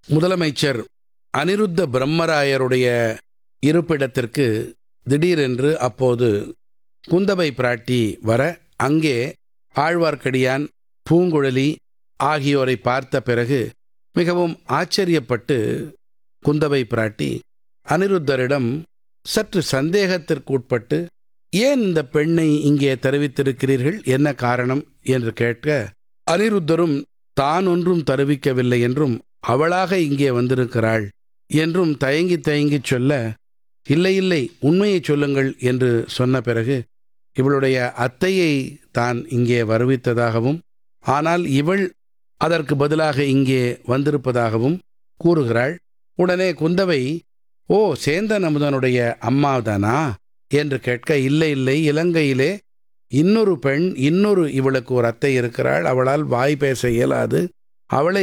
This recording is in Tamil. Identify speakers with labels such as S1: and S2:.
S1: முதலமைச்சர் அனிருத்த பிரம்மராயருடைய இருப்பிடத்திற்கு திடீரென்று அப்போது குந்தவை பிராட்டி வர அங்கே ஆழ்வார்க்கடியான் பூங்குழலி ஆகியோரை பார்த்த பிறகு மிகவும் ஆச்சரியப்பட்டு குந்தவை பிராட்டி அனிருத்தரிடம் சற்று சந்தேகத்திற்குட்பட்டு ஏன் இந்த பெண்ணை இங்கே தெரிவித்திருக்கிறீர்கள் என்ன காரணம் என்று கேட்க அனிருத்தரும் தான் ஒன்றும் தெரிவிக்கவில்லை என்றும் அவளாக இங்கே வந்திருக்கிறாள் என்றும் தயங்கி தயங்கிச் சொல்ல இல்லை இல்லை உண்மையை சொல்லுங்கள் என்று சொன்ன பிறகு இவளுடைய அத்தையை தான் இங்கே வருவித்ததாகவும் ஆனால் இவள் அதற்கு பதிலாக இங்கே வந்திருப்பதாகவும் கூறுகிறாள் உடனே குந்தவை ஓ சேந்தன் அமுதனுடைய அம்மாதானா என்று கேட்க இல்லை இல்லை இலங்கையிலே இன்னொரு பெண் இன்னொரு இவளுக்கு ஒரு அத்தை இருக்கிறாள் அவளால் வாய் பேச இயலாது அவளை